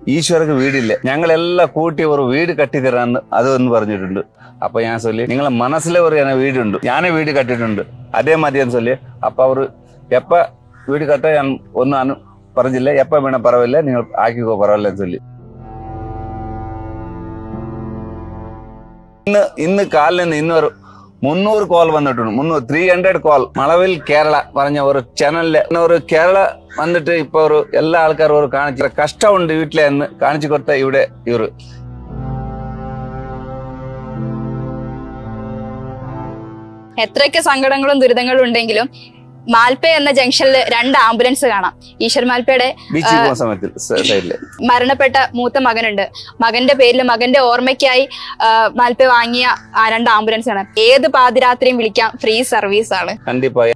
ഈശ്വരക്ക് വീടില്ല ഞങ്ങളെല്ലാം കൂട്ടി ഒരു വീട് കട്ടിത്തരാന്ന് അതൊന്ന് പറഞ്ഞിട്ടുണ്ട് അപ്പൊ ഞാൻ ചൊല്ലി നിങ്ങളെ മനസ്സിലെ ഒരു എന്നെ വീടുണ്ട് ഞാനേ വീട് കട്ടിട്ടുണ്ട് അതേ മതിയെന്ന് ചൊല്ലി അപ്പൊ അവര് എപ്പ വീട് കട്ട ഞാൻ ഒന്നും അനു പറഞ്ഞില്ല എപ്പ വേണം പറവില്ല നിങ്ങൾ ആക്കിക്കോ പറവില്ല എന്ന് ചൊല്ലി ഇന്ന് ഇന്ന് കാലിൽ നിന്ന് ഇന്ന് ഒരു മുന്നൂറ് കോൾ വന്നിട്ടുണ്ട് മുന്നൂറ് ത്രീ ഹൺഡ്രഡ് കോൾ മളവിൽ കേരള പറഞ്ഞ ഒരു ചാനലില് ഒരു കേരള വന്നിട്ട് ഇപ്പൊ ഒരു എല്ലാ ആൾക്കാരും ഒരു കാണിച്ച കഷ്ടമുണ്ട് വീട്ടിലെ എന്ന് കാണിച്ചു കൊടുത്ത ഇവിടെ ഇവര് എത്രയൊക്കെ സങ്കടങ്ങളും ദുരിതങ്ങളും ഉണ്ടെങ്കിലും മാൽപ്പേ എന്ന ജംഗ്ഷനിൽ രണ്ട് ആംബുലൻസ് കാണാം ഈശ്വർ മാൽപ്പയുടെ ബീച്ചിൽ പോകുന്ന സമയത്ത് സൈഡില് മരണപ്പെട്ട മൂത്ത മകനുണ്ട് മകന്റെ പേരിൽ മകന്റെ ഓർമ്മയ്ക്കായി ആ, മാൽപ്പേ വാങ്ങിയ ആ രണ്ട് ആംബുലൻസ് ആണ് ഏത് പാതിരാത്രിയും വിളിക്കാം ഫ്രീ സർവീസ് ആണ് കണ്ടിപ്പാ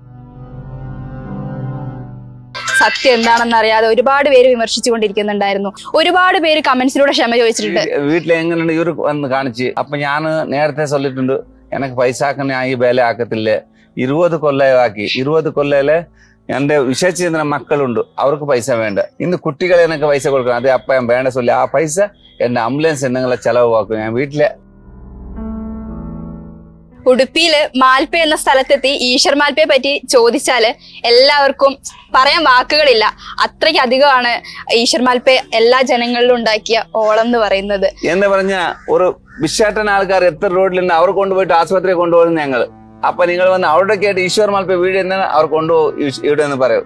സത്യം എന്താണെന്ന് അറിയാതെ ഒരുപാട് പേര് വിമർശിച്ചുകൊണ്ടിരിക്കുന്നുണ്ടായിരുന്നു ഒരുപാട് പേര് കമന്റ്സിലൂടെ ക്ഷമ ചോദിച്ചിട്ടുണ്ട് വീട്ടിൽ എങ്ങനെയുണ്ട് ഇവര് വന്ന് കാണിച്ച് അപ്പൊ ഞാൻ നേരത്തെ ചൊല്ലിട്ടുണ്ട് എനക്ക് പൈസ ആക്കുന്ന ഞാൻ ഈ വേല ആക്കത്തില്ല ഇരുപത് കൊല്ലമാക്കി ഇരുപത് കൊല്ലയില് എന്റെ വിശേഷിച്ച മക്കളുണ്ട് അവർക്ക് പൈസ വേണ്ട ഇന്ന് കുട്ടികളെ എനിക്ക് പൈസ കൊടുക്കണം അത് അപ്പ ഞാൻ വേണ്ട ചൊല്ലി ആ പൈസ എന്റെ ആംബുലൻസ് എന്തെങ്കിലും ചെലവാക്കും ഞാൻ വീട്ടിലെ ഉടുപ്പിയില് മാൽപ്പേ എന്ന സ്ഥലത്തെത്തി ഈശ്വർ മാൽപ്പയെ പറ്റി ചോദിച്ചാല് എല്ലാവർക്കും പറയാൻ വാക്കുകളില്ല അത്രയ്ക്ക് അധികമാണ് ഈശ്വർ മാൽപ്പേ എല്ലാ ജനങ്ങളിലും ഉണ്ടാക്കിയ ഓളം എന്ന് പറയുന്നത് എന്ന് പറഞ്ഞ ഒരു വിശാട്ടൻ ആൾക്കാർ എത്ര റോഡിലുണ്ട് അവർ കൊണ്ടുപോയിട്ട് ആശുപത്രി കൊണ്ടുപോകുന്നത് ഞങ്ങൾ അപ്പൊ നിങ്ങൾ വന്ന് അവിടെ കേട്ട് ഈശ്വർ മാൽപ്പ വീട് എന്നാണ് അവർ കൊണ്ടുപോകും ഇവിടെ എന്ന് പറയും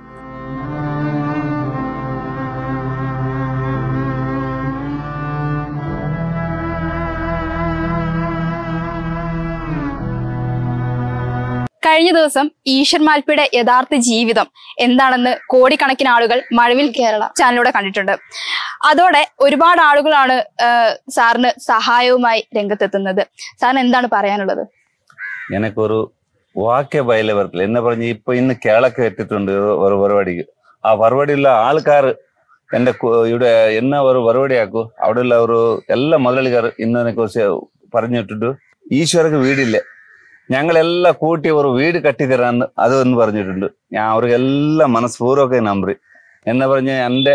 കഴിഞ്ഞ ദിവസം ഈശ്വർ മാൽപ്പയുടെ യഥാർത്ഥ ജീവിതം എന്താണെന്ന് കോടിക്കണക്കിന് ആളുകൾ മഴവിൽ കേരള ചാനലിലൂടെ കണ്ടിട്ടുണ്ട് അതോടെ ഒരുപാട് ആളുകളാണ് ആ, സാറിന് സഹായവുമായി രംഗത്തെത്തുന്നത് സാറിന് എന്താണ് പറയാനുള്ളത് എനിക്കൊരു വാക്യ ബയല വരത്തില്ല എന്ന് പറഞ്ഞ് ഇപ്പൊ ഇന്ന് കേളക്ക് എത്തിയിട്ടുണ്ട് ഒരു പരിപാടിക്ക് ആ പരിപാടിയുള്ള ആൾക്കാർ എന്റെ കു- ഇവിടെ എന്നെ ഒരു പരിപാടിയാക്കൂ അവിടെയുള്ള ഒരു എല്ലാ മുതലാളിക്കാർ ഇന്ന് എന്നെ കുറിച്ച് പറഞ്ഞിട്ടുണ്ട് ഈശ്വരക്ക് വീടില്ല ഞങ്ങളെല്ലാം കൂട്ടി ഒരു വീട് കട്ടിത്തരാന്ന് അതൊന്ന് പറഞ്ഞിട്ടുണ്ട് ഞാൻ അവർക്കെല്ലാം മനസ്പൂർവ്വമൊക്കെ നമ്പറി എന്ന് പറഞ്ഞ് എൻ്റെ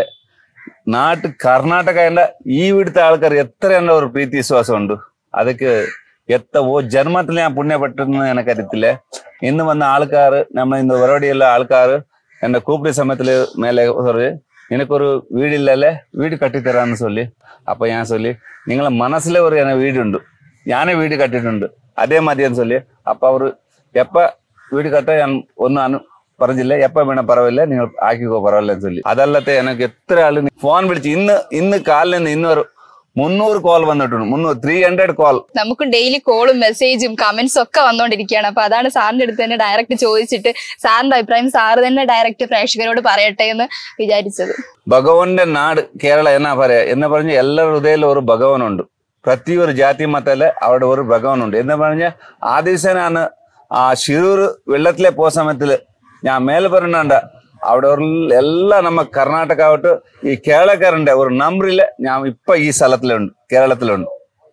നാട്ട് കർണാടക എൻ്റെ ഈ ഇവിടുത്തെ ആൾക്കാർ എത്ര എൻ്റെ ഒരു പ്രീതി വിശ്വാസമുണ്ട് അതൊക്കെ എത്ര ഓ ജന്മത്തിൽ ഞാൻ പുണ്യപ്പെട്ടെന്ന് എനിക്കറിയത്തില്ല ഇന്ന് വന്ന ആൾക്കാർ നമ്മ இந்த പരിപാടിയുള്ള ആൾക്കാർ എന്റെ കൂപ്പിടി സമയത്തില് മേലെ சொல்லி നിനക്കൊരു വീടില്ലല്ലേ വീട് കട്ടിത്തരാന്ന് சொல்லி അപ്പൊ ഞാൻ சொல்லி നിങ്ങളെ മനസ്സിലെ ഒരു എന്നെ വീടുണ്ട് ഞാനേ വീട് കട്ടിട്ടുണ്ട് അതേ മതിയെന്ന് சொல்லி അപ്പൊ അവര് എപ്പ വീട് കട്ട ഞാൻ ഒന്നും അനു പറഞ്ഞില്ല എപ്പ വേണം പറവില്ല നിങ്ങൾ ആക്കിക്കോ പറവില്ല എന്ന് சொல்லி അതല്ലത്തെ എനിക്ക് എത്ര ആള് ഫോൺ വിളിച്ച് ഇന്ന് ഇന്ന് കാലിൽ നിന്ന് ഇന്ന് ഒരു മുന്നൂറ് കോൾ വന്നിട്ടുണ്ട് മുന്നൂറ് ത്രീ ഹൺഡ്രഡ് കോൾ നമുക്ക് ഡെയിലി കോളും മെസ്സേജും കമന്റ്സും ഒക്കെ വന്നുകൊണ്ടിരിക്കുകയാണ് അപ്പൊ അതാണ് സാറിന്റെ അടുത്ത് തന്നെ ഡയറക്റ്റ് ചോദിച്ചിട്ട് സാറിന്റെ അഭിപ്രായം സാറ് തന്നെ ഡയറക്റ്റ് പ്രേക്ഷകരോട് പറയട്ടെ എന്ന് വിചാരിച്ചത് ഭഗവാന്റെ നാട് കേരള എന്നാ പറയാ എന്ന് പറഞ്ഞ എല്ലാ ഹൃദയത്തിലും ഒരു ഭഗവാനുണ്ട് പ്രതി ഒരു ജാതി മതത്തില് അവിടെ ഒരു ഭഗവാനുണ്ട് എന്ന് പറഞ്ഞ ആ ദിവസനാണ് ആ ಶಿರೂರು വെള്ളത്തിലെ പോ സമയത്തില് ഞാൻ മേലെ പറഞ്ഞണ്ട അവിടെ ഒരു എല്ലാ നമ്മ കർണാടക ആവട്ട് ഈ കേരളക്കാരന്റെ ഒരു നമ്പറില് ഞാൻ ഇപ്പൊ ഈ സ്ഥലത്തിലുണ്ട് കേരളത്തിലുണ്ട്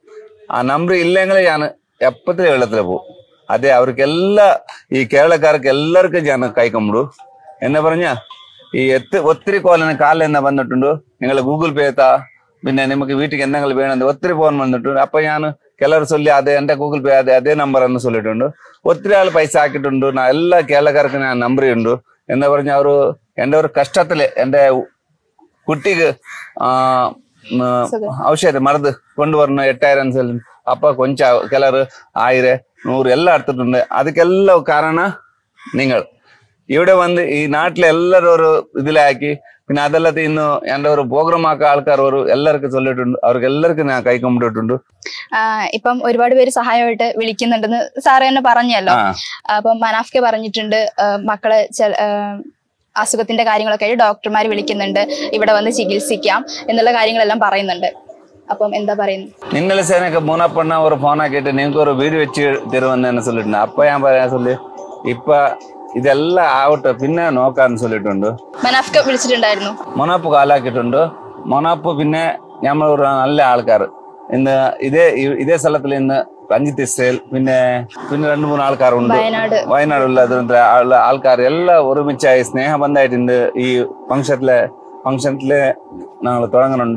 ആ നമ്പർ ഇല്ലെങ്കിൽ ഞാൻ എപ്പത്തിലും വെള്ളത്തിൽ പോകും അതെ അവർക്കെല്ലാ ഈ കേരളക്കാർക്ക് എല്ലാവർക്കും ഞാൻ കൈക്കൊമ്പിടു എന്നെ പറഞ്ഞ ഈ എത്ത് ഒത്തിരി കോലിന് കാലിൽ എന്നാ വന്നിട്ടുണ്ട് നിങ്ങൾ ഗൂഗിൾ പേ താ പിന്നെ നമുക്ക് വീട്ടിൽ എന്തെങ്കിലും വേണമെന്ന് ഒത്തിരി ഫോൺ വന്നിട്ടുണ്ട് അപ്പൊ ഞാൻ ಕೆಲವರು சொல்லி ಅದೇ എന്റെ ഗൂഗിൾ പേ അതെ അതേ നമ്പർ എന്ന് சொல்லிട്ടുണ്ട് ഒത്തിരി ആൾ പൈസ ആക്കിയിട്ടുണ്ട് ഞാൻ എല്ലാ കേരളക്കാർക്കും ഞാൻ നമ്പർ ഉണ്ട് എന്ന് പറഞ്ഞ ಅವರು എന്റെ ഒരു കഷ്ടത്തില് എന്റെ കുട്ടിക്ക് ആ ഉം, ಔಷಧ ಮರದು ಕೊಂಡು ಎಟ್ಟಾಯಿரம் சொல்லி ಅಪ್ಪ ಕೊಂಚ ಕೆಲವರು ಆಯಿರ ನೂರು ಎಲ್ಲ എടുത്തിട്ടുണ്ട് ಅದಕ್ಕೆಲ್ಲ ಕಾರಣ നിങ്ങൾ ഇവിടെ വന്ന് ഈ നാട്ടിലെ എല്ലാവരും ഒരു ഇതിലാക്കി പിന്നെ അതല്ലാതെ ഇന്ന് എന്റെ ഒരു പ്രോഗ്രാമാക്ക ആൾക്കാർ ഒരു എല്ലാവർക്കും ചൊല്ലിട്ടുണ്ട് അവർക്ക് എല്ലാവർക്കും ഞാൻ കൈക്കൊണ്ടിട്ടുണ്ട് ആഹ് ഇപ്പം ഒരുപാട് പേര് സഹായമായിട്ട് വിളിക്കുന്നുണ്ടെന്ന് സാറ് തന്നെ പറഞ്ഞല്ലോ ആ അപ്പം മനാഫ്ക്കെ പറഞ്ഞിട്ടുണ്ട് ആഹ് മക്കളെ ചെ- ആഹ് അസുഖത്തിന്റെ കാര്യങ്ങളൊക്കെ ആയിട്ട് ഡോക്ടർമാർ വിളിക്കുന്നുണ്ട് ഇവിടെ വന്ന് ചികിത്സിക്കാം എന്നുള്ള കാര്യങ്ങളെല്ലാം പറയുന്നുണ്ട് അപ്പം എന്താ പറയുന്നത് നിന്നലെ സേനക്ക് മൂന്നപ്പണ്ണ ഒരു ഫോൺ ആക്കിയിട്ട് നിങ്ങൾക്ക് ഒരു വീട് വെച്ച് തരുമെന്ന് சொல்லிട്ടുണ്ട് അപ്പൊ ഞാൻ പറയാൻ சொல்லி ഇപ്പൊ ഇതെല്ലാം ആവട്ടെ പിന്നെ നോക്കാന്ന് சொல்லிട്ടുണ്ട് മനാഫ്ക വിളിച്ചിട്ടുണ്ടായിരുന്നു മൊനാപ്പ് കാലാക്കിയിട്ടുണ്ട് മൊനാപ്പ് പിന്നെ നമ്മൾ ഒരു നല്ല ആൾക്കാർ ഇന്ന് ഇതേ ഇ- ഇതേ സ്ഥലത്തിൽ ഇന്ന് രഞ്ജിത്ത് ഇസ്രേൽ പിന്നെ പിന്നെ രണ്ട് മൂന്ന് ആൾക്കാരുണ്ട് വയനാട് വയനാടുള്ള അതിന്റെ ആള് ആൾക്കാർ എല്ലാം ഒരുമിച്ചായി സ്നേഹബന്ധമായിട്ടുണ്ട് ഈ ഫംഗ്ഷനിലെ ഫംഗ്ഷനിലെ ഞങ്ങൾ തുടങ്ങുന്നുണ്ട്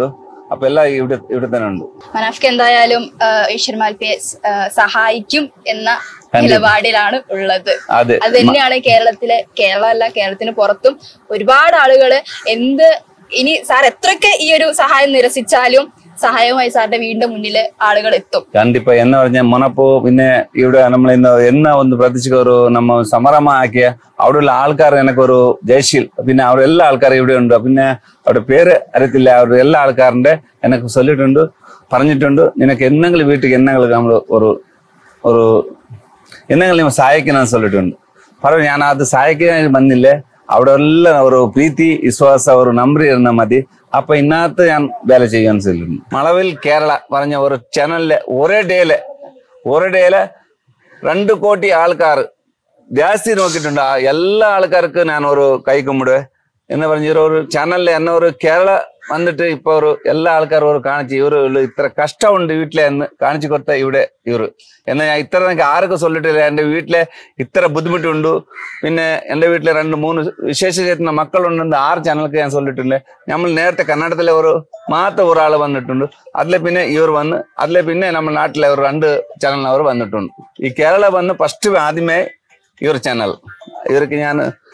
അപ്പൊ എല്ലാം ഇവിടെ ഇവിടെ തന്നെ ഉണ്ട് മനാഫ്ക്ക് എന്തായാലും ഈശ്വർ മാൽപ്പയെ ആ, സഹായിക്കും എന്ന നിലപാടിലാണ് ഉള്ളത് അതെ അത് തന്നെയാണ് കേരളത്തിലെ കേരളമല്ല കേരളത്തിന് പുറത്തും ഒരുപാട് ആളുകള് എന്ത് ഇനി സാർ എത്രയൊക്കെ ഈ ഒരു സഹായം നിരസിച്ചാലും സഹായവുമായി സാറിന്റെ വീടിന്റെ മുന്നില് ആളുകൾ എത്തും കണ്ടിപ്പ എന്ന് പറഞ്ഞ മുനപ്പോ പിന്നെ ഇവിടെ നമ്മൾ ഇന്ന് എന്ന ಒಂದು ಪ್ರದೇಶಕ್ಕೆ ಅವರು ನಮ್ಮ ಸಮಾರಂಭ ಹಾಕಿ അവിടെയുള്ള ആൾക്കാർ എനിക്കൊരു ജയ്ശീൽ പിന്നെ അവിടെ എല്ലാ ആൾക്കാരും ഇവിടെ ഉണ്ട് പിന്നെ അവിടെ പേര് അറിയത്തില്ല അവരുടെ എല്ലാ ആൾക്കാരുടെ എനിക്ക് ചൊല്ലിട്ടുണ്ട് പറഞ്ഞിട്ടുണ്ട് നിനക്ക് എന്തെങ്കിലും വീട്ടിൽ എന്തെങ്കിലും നമ്മൾ ഒരു ഒരു എന്തെങ്കിലും ನೀವು സഹായിക്കണം ചൊല്ലിട്ടുണ്ട് പറഞ്ഞു ഞാൻ അത് സഹായിക്കാൻ വന്നില്ലേ അവിടെ എല്ലാം ഒരു പ്രീതി വിശ്വാസ ഒരു നമ്പർ ഇരുന്ന മതി അപ്പൊ ഇന്നത്തെ ഞാൻ വേല ചെയ്യാൻ ചൊല്ലുന്നു മളവിൽ കേരള പറഞ്ഞ ഒരു ചാനലിലെ ഒരേ ഡേയില് ഒരേ ഡേയില് രണ്ട് കോടി ആൾക്കാർ ജാസ്തി നോക്കിയിട്ടുണ്ട് ആ എല്ലാ ആൾക്കാർക്കും ഞാൻ ഒരു കൈ കുമ്പിടുവേ എന്ന് പറഞ്ഞ ഒരു ചാനലിൽ എന്നെ ഒരു കേരള വന്നിട്ട് ഇപ്പൊ ഒരു എല്ലാ ആൾക്കാരും ഒരു കാണിച്ച് ഇവര് ഉള്ളു ഇത്ര കഷ്ടമുണ്ട് വീട്ടിലെ എന്ന് കാണിച്ചു കൊടുത്ത ഇവിടെ ഇവര് എന്നാ ഞാൻ ഇത്ര എനിക്ക് ആർക്കും ചൊല്ലിട്ടില്ല എന്റെ വീട്ടിലെ ഇത്ര ബുദ്ധിമുട്ടുണ്ട് പിന്നെ എന്റെ വീട്ടിലെ രണ്ട് മൂന്ന് വിശേഷ ചേരുന്ന മക്കളുണ്ടെന്ന് ആറ് ചാനലുക്ക് ഞാൻ ചൊല്ലിട്ടുണ്ട് നമ്മൾ നേരത്തെ കർണാടകത്തിലെ ഒരു മാത്രം ഒരാൾ വന്നിട്ടുണ്ട് അതിലെ പിന്നെ ഇവർ വന്ന് അതിലെ പിന്നെ നമ്മൾ നാട്ടിലെ ഒരു രണ്ട് ചാനൽ അവർ വന്നിട്ടുണ്ട് ഈ കേരള വന്ന് ഫസ്റ്റ് ആദ്യമേ ഇവർ ചാനൽ ഇവർക്ക് ഞാൻ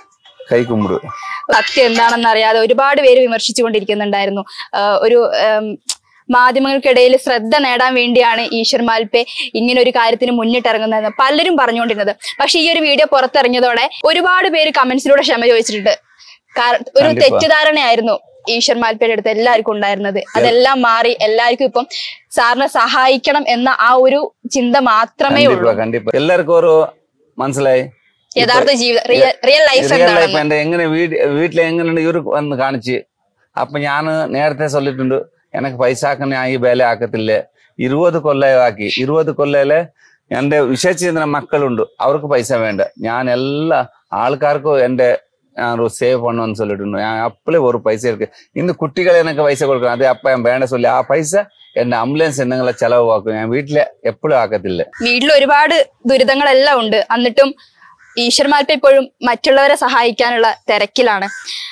കൈ കുമ്പിടും സത്യം എന്താണെന്ന് അറിയാതെ ഒരുപാട് പേര് വിമർശിച്ചുകൊണ്ടിരിക്കുന്നുണ്ടായിരുന്നു ആഹ് ഒരു ആം, മാധ്യമങ്ങൾക്കിടയിൽ ശ്രദ്ധ നേടാൻ വേണ്ടിയാണ് ഈശ്വർ മാൽപെ ഇങ്ങനെ ഒരു കാര്യത്തിന് മുന്നിട്ടിറങ്ങുന്നത് പലരും പറഞ്ഞുകൊണ്ടിരുന്നത് പക്ഷെ ഈ ഒരു വീഡിയോ പുറത്തിറങ്ങിയതോടെ ഒരുപാട് പേര് കമന്റ്സിലൂടെ ക്ഷമ ചോദിച്ചിട്ടുണ്ട് കാര- ഒരു കണ്ടിപ്പാ. തെറ്റിദ്ധാരണയായിരുന്നു ഈശ്വർ മാൽപ്പയുടെ അടുത്ത് എല്ലാവർക്കും ഉണ്ടായിരുന്നത് അതെല്ലാം മാറി എല്ലാവർക്കും ഇപ്പം സാറിനെ സഹായിക്കണം എന്ന ആ ഒരു ചിന്ത മാത്രമേ ഉള്ളൂ കണ്ടിപ്പാ കണ്ടിപ്പാ എല്ലാവർക്കും ഒരു മനസ്സിലായി യഥാർത്ഥ ജീവിതം real real life real life എന്താണെന്ന് എന്റെ എങ്ങനെ വീട് വീട്ടിൽ എങ്ങനെയുണ്ട് ഇവർ വന്ന് കാണിച്ച് അപ്പൊ ഞാൻ നേരത്തെ ചൊല്ലിട്ടുണ്ട് എനിക്ക് പൈസ ആക്കാൻ ഞാൻ ഈ വേല ആക്കത്തില്ല ഇരുപത് കൊല്ലമാക്കി ഇരുപത് കൊല്ലയില് എന്റെ വിശേഷിച്ചിരുന്ന മക്കളുണ്ട് അവർക്ക് പൈസ വേണ്ട ഞാൻ എല്ലാ ആൾക്കാർക്കും എന്റെ ഞാൻ ഒരു സേവ് பண்ணணும்னு சொல்லிட்டு ഞാൻ അപ്പളേ ഒരു പൈസ ഇருக்கு ഇന്ന് കുട്ടികളെ എനിക്ക് പൈസ കൊടുക്കണം അത് അപ്പ ഞാൻ വേണ്ട சொல்லி ആ പൈസ എന്റെ ആംബുലൻസ് എന്തെങ്കിലും ചെലവാക്കും ഞാൻ വീട്ടിലെ എപ്പോഴും ആക്കത്തില്ല വീട്ടിൽ ഒരുപാട് ദുരിതങ്ങളെല്ലാം ഉണ്ട് എന്നിട്ടും ഈശ്വരന്മാർക്ക് ഇപ്പോഴും മറ്റുള്ളവരെ സഹായിക്കാനുള്ള തിരക്കിലാണ്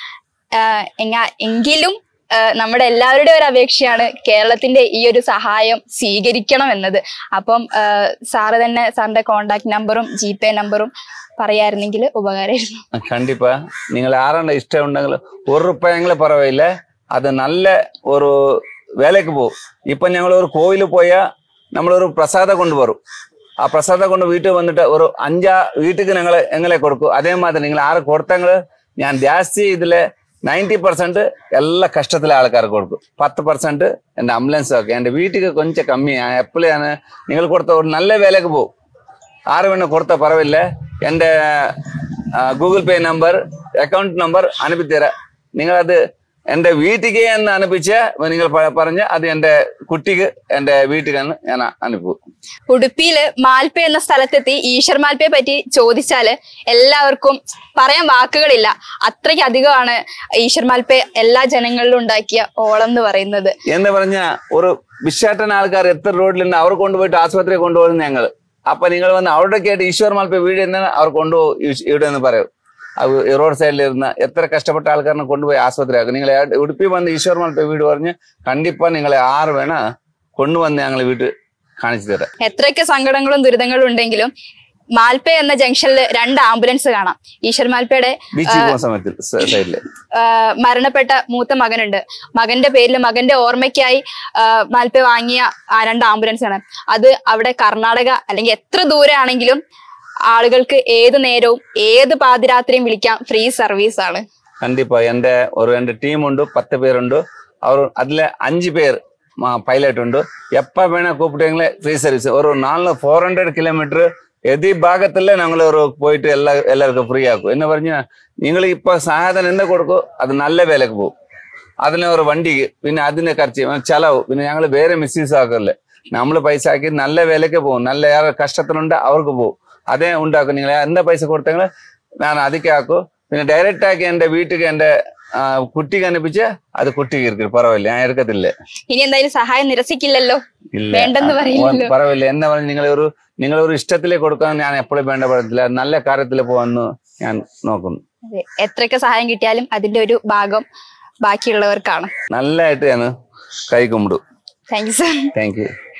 ആഹ് എങ്ങ- എങ്കിലും ആഹ് നമ്മുടെ എല്ലാവരുടെയും ഒരു അപേക്ഷയാണ് കേരളത്തിന്റെ ഈ ഒരു സഹായം സ്വീകരിക്കണം എന്നത് അപ്പം ആഹ് സാറ് തന്നെ സാറിന്റെ കോണ്ടാക്ട് നമ്പറും ജി പേ നമ്പറും പറയായിരുന്നെങ്കിൽ ഉപകാരമായിരുന്നു கண்டிப்பா நீங்கள் யாராண்ட இஷ்டம் உണ്ടെങ്കിൽ ஒரு ரூபாயங்களே பரவாயில்ல அது நல்ல ஒரு வேலைக்கு போகும் இப்போ ഞങ്ങൾ ഒരു കോവിൽ പോയാ നമ്മളൊരു പ്രസാദം കൊണ്ടുവരും ആ പ്രസാദം കൊണ്ട് വീട്ടിൽ വന്നിട്ട് ഒരു അഞ്ചാ വീട്ടിക്ക് ഞങ്ങൾ എങ്ങനെ കൊടുക്കും അതേമാതിരി നിങ്ങൾ ആറ് കൊടുത്തെങ്കിൽ ഞാൻ ജാസ്തി ഇതിലെ നയൻറ്റി പെർസെന്റ് എല്ലാ കഷ്ടത്തിലെ ആൾക്കാർക്ക് കൊടുക്കും പത്ത് പെർസെന്റ് എൻ്റെ ആംബുലൻസ് ഒക്കെ എൻ്റെ വീട്ടിക്ക് കൊഞ്ചം കമ്മിയാണ് എപ്പോഴും ഞാൻ നിങ്ങൾ കൊടുത്ത ഒരു നല്ല വിലക്ക് പോകും ആറ് വേണം കൊടുത്ത പറവില്ല എൻ്റെ Google Pay number account number അനുപ്പിത്തരാം നിങ്ങളത് എൻ്റെ വീട്ടിക്ക് എന്ന് അനുപ്പിച്ച് നിങ്ങൾ പ- പറഞ്ഞ് അത് എൻ്റെ കുട്ടിക്ക് എൻ്റെ വീട്ടിലാണ് ഞാൻ അനുപ്പു ഉടുപ്പിയില് മാൽപ്പ എന്ന സ്ഥലത്തെത്തി ഈശ്വർ മാൽപ്പയെ പറ്റി ചോദിച്ചാല് എല്ലാവർക്കും പറയാൻ വാക്കുകളില്ല അത്രയ്ക്ക് അധികമാണ് ഈശ്വർ മാൽപ്പെ എല്ലാ ജനങ്ങളിലും ഉണ്ടാക്കിയ ഓളം എന്ന് പറയുന്നത് എന്ന് പറഞ്ഞ ഒരു വിശാട്ടൻ ആൾക്കാർ എത്ര റോഡിലുണ്ട് അവർ കൊണ്ടുപോയിട്ട് ആശുപത്രി കൊണ്ടുപോകുന്നത് ഞങ്ങൾ അപ്പൊ നിങ്ങൾ വന്ന് അവിടെ കേട്ട് ഈശ്വർ മാൽപ്പ വീട് എന്നാണ് അവർ കൊണ്ടുപോകും ഈശ്- ഇവിടെ എന്ന് പറയും അത് റോഡ് സൈഡിൽ ഇരുന്ന എത്ര കഷ്ടപ്പെട്ട ആൾക്കാരെ കൊണ്ടുപോയി ആശുപത്രി ആക്കും നിങ്ങൾ ഉടുപ്പി വന്ന് ഈശ്വർ മാൽപ്പ വീട് പറഞ്ഞ് കണ്ടിപ്പാ നിങ്ങളെ ആറ് വേണ കൊണ്ടുവന്ന് ഞങ്ങൾ വീട്ടിൽ കാണിച്ചു തരാം എത്രയൊക്കെ സങ്കടങ്ങളും ദുരിതങ്ങളും ഉണ്ടെങ്കിലും മാൽപ്പ എന്ന ജംഗ്ഷനിൽ രണ്ട് ആംബുലൻസ് കാണാം ഈശ്വർ മാൽപ്പയുടെ ബീച്ചിൽ പോകുന്ന സമയത്തിൽ സൈഡില് ആഹ് മരണപ്പെട്ട മൂത്ത മകനുണ്ട് മകന്റെ പേരിൽ മകന്റെ ഓർമ്മയ്ക്കായി ആഹ് മാൽപ്പ വാങ്ങിയ ആ രണ്ട് ആംബുലൻസ് ആണ് അത് അവിടെ കർണാടക അല്ലെങ്കിൽ എത്ര ദൂരെ ആണെങ്കിലും ആളുകൾക്ക് ഏത് നേരവും ഏത് പാതിരാത്രിയും വിളിക്കാം ഫ്രീ സർവീസ് ആണ് കണ്ടിപ്പാ എന്റെ ഒരു എന്റെ ടീമുണ്ട് പത്ത് പേരുണ്ട് അവർ അതിലെ അഞ്ച് പേർ പൈലറ്റ് ഉണ്ട് എപ്പ വേണ കൂപ്പിട്ടെങ്കിൽ ഫ്രീ സർവീസ് ഒരു നാല് ഫോർ ഹൺഡ്രഡ് കിലോമീറ്റർ എതി ഭാഗത്തല്ലേ ഞങ്ങൾ ഒരു പോയിട്ട് എല്ലാ എല്ലാവർക്കും ഫ്രീ ആക്കും എന്ന് പറഞ്ഞാൽ നിങ്ങൾ ഇപ്പൊ സഹായധനം എന്താ കൊടുക്കും അത് നല്ല വിലക്ക് പോകും അതിന് ഒരു വണ്ടിക്ക് പിന്നെ അതിന്റെ ಖರ್ಚು ചെലവ് പിന്നെ ഞങ്ങൾ വേറെ മിസ്യൂസ് ആക്കല്ലേ നമ്മൾ പൈസ ആക്കി നല്ല വിലക്ക് പോകും നല്ല ഏറെ കഷ്ടത്തിനുണ്ട് അവർക്ക് പോകും അതേ ഉണ്ടാക്കും നിങ്ങൾ എന്താ പൈസ കൊടുത്തെങ്കിൽ ഞാൻ അതിക്ക് ആക്കും പിന്നെ ഡയറക്റ്റ് ആക്കി എന്റെ വീട്ടിക്ക് എന്റെ ആ, കുട്ടിക്ക് അനുപ്പിച്ച് അത് കുട്ടിക്ക് ഇരിക്കും പറവില്ല ഞാൻ എടുക്കത്തില്ല ഇനി എന്തായാലും സഹായം നിരസിക്കില്ലല്ലോ ഇല്ല വേണ്ടെന്ന് ആ, പറയില്ലല്ലോ. പറവില്ല എന്നാ പറഞ്ഞ് നിങ്ങൾ ഒരു നിങ്ങൾ ഒരു ഇഷ്ടത്തിലേക്ക് കൊടുക്കാൻ ഞാൻ എപ്പോഴും വേണ്ട പറയത്തില്ല നല്ല കാര്യത്തിൽ പോകാന്ന് ഞാൻ നോക്കുന്നു അതെ. എത്രയൊക്കെ സഹായം കിട്ടിയാലും അതിന്റെ ഒരു ഭാഗം ബാക്കിയുള്ളവർക്കാണ് നല്ലതായിട്ട് ഞാൻ കൈ കുമ്പിടും thank you sir thank U